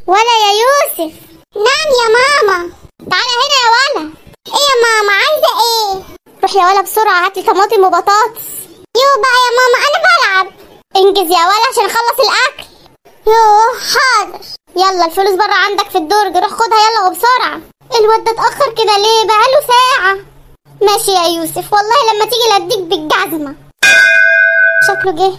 ولا يا يوسف نعم يا ماما تعالى هنا يا ولا ايه يا ماما عايزه ايه روح يا ولا بسرعه هاتلي طماطم وبطاطس يو بقى يا ماما انا بلعب انجز يا ولا عشان اخلص الاكل يوه حاضر يلا الفلوس بره عندك في الدرج روح خدها يلا وبسرعه الواد ده اتاخر كده ليه بقاله ساعه ماشي يا يوسف والله لما تيجي لاديك بالجزمه شكله جه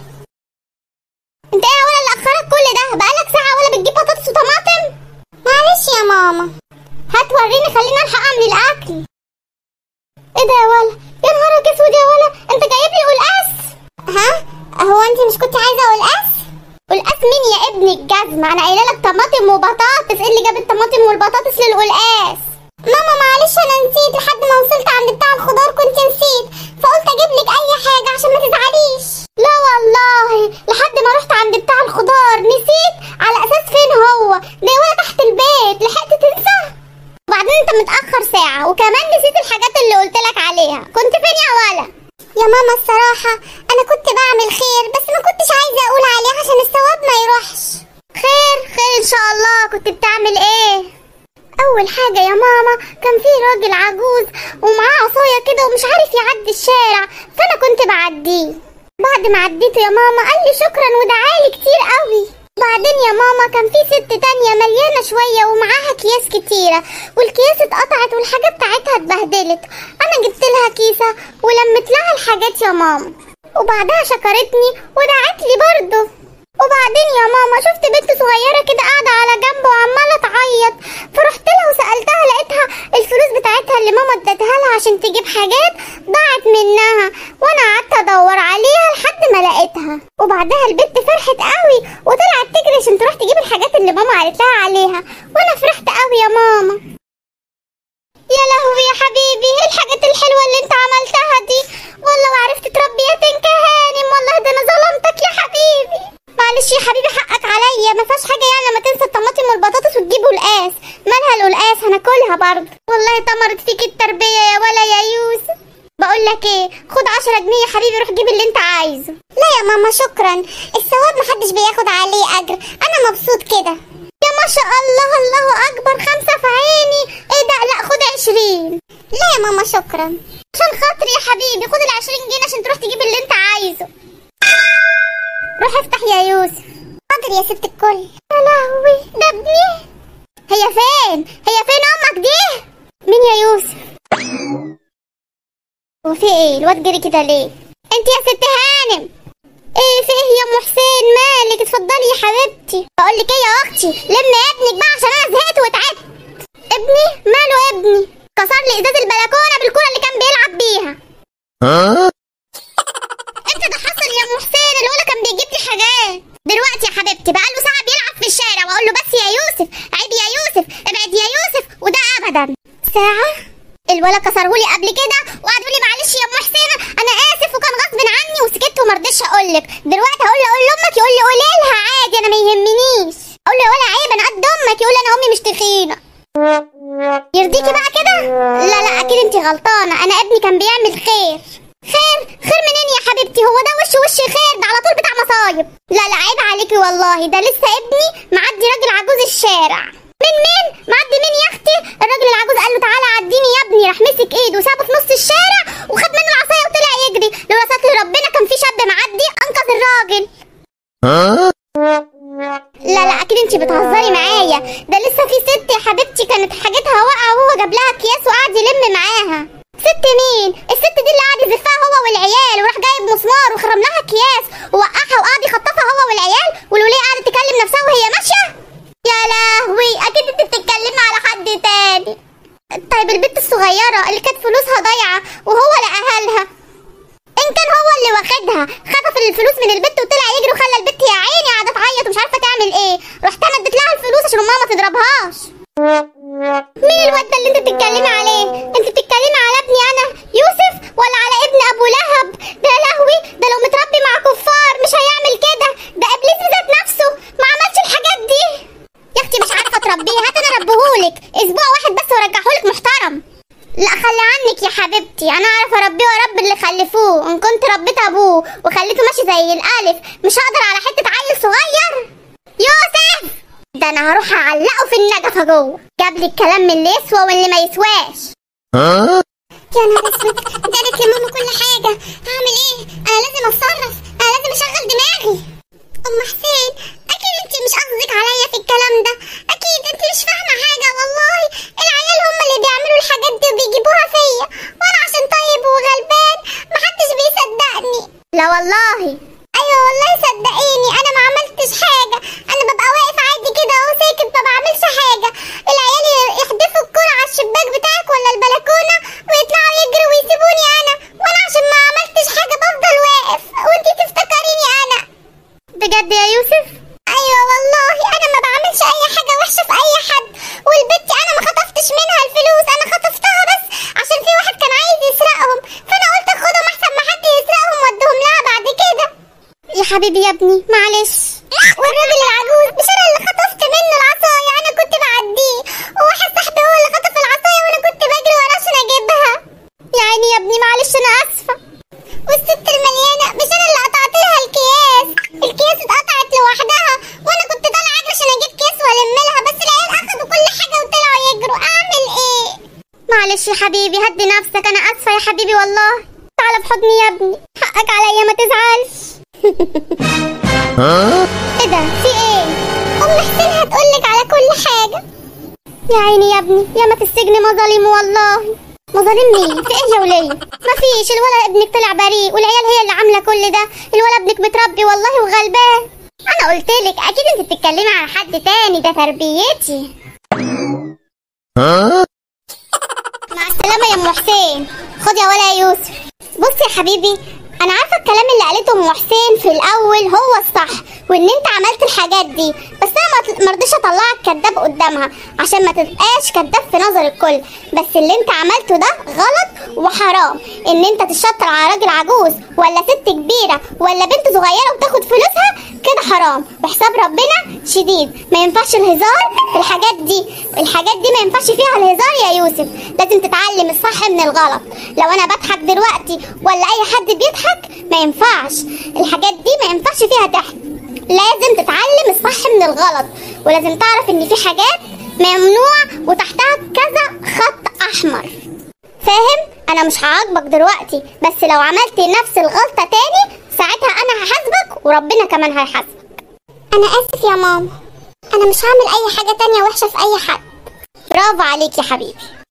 انت ايه يا ولا اللي اخرك كل ده بقالك ساعه ولا بتجيب بطاطس وطماطم معلش يا ماما هات وريني خليني الحق اعمل الاكل ايه ده يا ولا يا نهارك اسود يا ولا انت جايب لي قلقاس ها هو انت مش كنت عايزه قلقاس قلقاس مين يا ابني الجزمه انا قايله لك طماطم وبطاطس ايه اللي جاب الطماطم والبطاطس للقلقاس ماما معلش انا نسيت لحد ما وصلت عند بتاع الخضار كنت نسيت فقلت اجيب لك اي حاجه عشان ما تزعليش لا والله لحد ما رحت عند بتاع الخضار نسيت على اساس فين هو ده ولا تحت البيت لحقت تنسى وبعدين انت متاخر ساعه وكمان نسيت الحاجات اللي قلت لك عليها كنت فين يا ولا يا ماما الصراحه انا كنت بعمل خير بس ما كنتش عايزه اقول عليه عشان الثواب ما يروحش خير خير ان شاء الله كنت بتعمل ايه اول حاجه يا ماما كان في راجل عجوز ومعاه عصايه كده ومش عارف يعدي الشارع فانا كنت بعديه بعد ما عديته يا ماما قال لي شكرا ودعالي كتير قوي بعدين يا ماما كان في ست تانية مليانة شوية ومعاها أكياس كتيرة والأكياس اتقطعت والحاجة بتاعتها اتبهدلت أنا جبت لها كيسة ولمت لها الحاجات يا ماما وبعدها شكرتني ودعت لي برضه وبعدين يا ماما شفت بنت صغيرة كده قاعدة على جنب وعمالة تعيط فرحت لها وسألتها لقيتها الفلوس بتاعتها اللي ماما ادتها لها عشان تجيب حاجات ضاعت منها وانا قعدت ادور عليها لحد ما لقيتها وبعدها البنت فرحت قوي وطلعت تجري عشان تروح تجيب الحاجات اللي ماما قالت لها عليها وانا فرحت قوي يا ماما يا لهوي يا حبيبي ايه الحاجات الحلوة اللي انت عملتها دي والله وعرفت تربي يا هانم والله ده انا ظلمتك يا حبيبي معلش يا حبيبي حقك عليا ما فيهاش حاجه يعني لما تنسى الطماطم والبطاطس وتجيب قلقاس مالها القلقاس هناكلها برضه والله طمرت فيك التربيه يا ولا يا يوسف بقول لك ايه خد 10 جنيه يا حبيبي روح جيب اللي انت عايزه لا يا ماما شكرا الثواب محدش بياخد عليه اجر انا مبسوط كده يا ما شاء الله الله اكبر خمسه في عيني ايه ده لا خد 20 لا يا ماما شكرا عشان خاطري يا حبيبي خد ال 20 جنيه عشان تروح تجيب اللي انت عايزه روح افتح يا يوسف حاضر يا ست الكل يا لهوي ده ابني هي فين هي فين امك دي مين يا يوسف هو في ايه الواد جري كده ليه انت يا ست هانم ايه في ايه يا ام حسين مالك اتفضلي يا حبيبتي بقول لك ايه يا اختي لم ابنك بقى عشان انا زهقت وتعبت ابني ماله ابني كسر لي ازاز البلكونه بالكره اللي كان بيلعب بيها امتى ده حصل يا ام حسين الولا كان بيجيب لي حاجات دلوقتي يا حبيبتي بقاله ساعه بيلعب في الشارع واقول له بس يا يوسف عيب يا يوسف ابعد يا يوسف وده ابدا ساعه الولا كسرهولي قبل كده وقعد يقول لي معلش يا ام حسين انا اسف وكان غصب عني وسكت وما رضيتش اقول لك دلوقتي هقول له اقول لامك يقول لي قولي لها عادي انا ما يهمنيش اقول له ولا عيب انا قد امك يقول لي انا امي مش تخينه يرضيكي بقى كده لا لا اكيد انت غلطانه انا ابني كان بيعمل خير خير خير منين يا حبيبتي هو ده وش وش خير ده على طول بتاع مصايب لا لا عيب عليكي والله ده لسه ابني معدي راجل عجوز الشارع من مين معدي مين يا اختي الراجل العجوز قال له تعالى عديني يا ابني راح مسك ايده وسابه في نص الشارع وخد منه العصايه وطلع يجري لولا ستر ربنا كان في شاب معدي انقذ الراجل لا لا اكيد انت بتهزري معايا ده لسه في ست يا حبيبتي كانت حاجتها واقعه وهو جاب لها اكياس وقعد يلم معاها ست مين الست دي اللي قعد يزفها هو والعيال وراح جايب مسمار وخرم لها اكياس ووقعها وقعد يخطفها هو والعيال والوليه قعدت تكلم نفسها وهي ماشيه يا لهوي اكيد انت بتتكلمي على حد تاني طيب البنت الصغيره اللي كانت فلوسها ضايعه وهو لقاها لها ان كان هو اللي واخدها خطف الفلوس من البت وطلع يجري وخلى البت يا عيني قاعده تعيط ومش عارفه تعمل ايه رحت انا اديت لها الفلوس عشان امها ما تضربهاش مين الواد ده اللي انت بتتكلمي عليه انت بتتكلمي على ابني انا يوسف ولا على ابن ابو لهب ده يا لهوي ده لو متربي مع كفار مش هيعمل كده ده ابليس ذات نفسه ما عملش الحاجات دي يا اختي مش عارفه تربيه هات انا اربيهولك اسبوع واحد بس وارجعهولك محترم لا خلي عنك يا حبيبتي انا اعرف اربيه واربي اللي خلفوه ان كنت ربيت ابوه وخليته ماشي زي الالف مش هقدر على حته عيل صغير يوسف ده انا هروح اعلقه في النجفه جوه جاب لي الكلام من اللي يسوى واللي ما يسواش يا نهار اسود ده قالت لماما كل حاجه هعمل ايه انا لازم اتصرف انا لازم اشغل دماغي ام حسين اكيد انت مش قصدك عليا في الكلام ده اكيد انت مش فاهمه حاجه والله العيال هم اللي بيعملوا الحاجات دي وبيجيبوها فيا وانا عشان طيب وغلبان محدش بيصدقني لا والله ايوه والله صدقيني انا ما عملتش حاجه انا ببقى واقف عادي كده اهو ساكت ما بعملش حاجه العيال يحدفوا الكرة على الشباك بتاعك ولا البلكونه ويطلعوا يجروا ويسيبوني انا وانا عشان ما عملتش حاجه بفضل واقف وانتي تفتكريني انا بجد يا يوسف ايوه والله انا ما بعملش اي حاجه وحشه في اي حد والبت انا ما خطفتش منها الفلوس انا خطفتها بس عشان في واحد كان عايز يسرقهم فانا قلت اخدهم احسن ما حد يسرقهم وادهم لها بعد كده يا حبيبي يا ابني معلش والراجل العجوز مش انا اللي خطفت منه العصايه انا كنت بعديه وواحد صاحبي هو اللي خطف العصايه وانا كنت بجري وراه عشان اجيبها يا عيني يا ابني معلش انا اسفه والست المليانه مش انا اللي قطعت لها الكياس الكياس اتقطعت لوحدها وانا كنت طالعه اجري عشان اجيب كيس والم لها بس العيال اخدوا كل حاجه وطلعوا يجروا اعمل ايه معلش يا حبيبي هدي نفسك انا اسفه يا حبيبي والله تعالى في حضني يا ابني حقك عليا ما تزعلش ايه ده في ايه ام حسين هتقولك على كل حاجه يا عيني يا ابني ياما في السجن مظالم والله مظالم مين في ايه يا وليه مفيش الولد ابنك طلع بريء والعيال هي اللي عامله كل ده الولد ابنك متربي والله وغلبان انا قلت لك اكيد انت بتتكلمي على حد تاني ده تربيتي مع السلامه يا ام حسين خد يا ولا يا يوسف بص يا حبيبي انا عارفه الكلام اللي قالته ام حسين في الاول هو الصح وان انت عملت الحاجات دي بس انا ما رضيتش اطلعك كذاب قدامها عشان ما تبقاش كذاب في نظر الكل بس اللي انت عملته ده غلط وحرام ان انت تشطر على راجل عجوز ولا ست كبيره ولا بنت صغيره وتاخد فلوسها كده حرام وحساب ربنا شديد ما ينفعش الهزار في الحاجات دي الحاجات دي ما ينفعش فيها الهزار يا يوسف لازم تتعلم الصح من الغلط لو انا بضحك دلوقتي ولا اي حد بيضحك ما ينفعش الحاجات دي ما ينفعش فيها ضحك لازم تتعلم الصح من الغلط ولازم تعرف ان في حاجات ممنوع وتحتها كذا خط احمر فاهم انا مش هعاقبك دلوقتي بس لو عملت نفس الغلطه تاني ساعتها انا هحاسبك وربنا كمان هيحاسبك انا اسف يا ماما انا مش هعمل اي حاجه تانية وحشه في اي حد برافو عليك يا حبيبي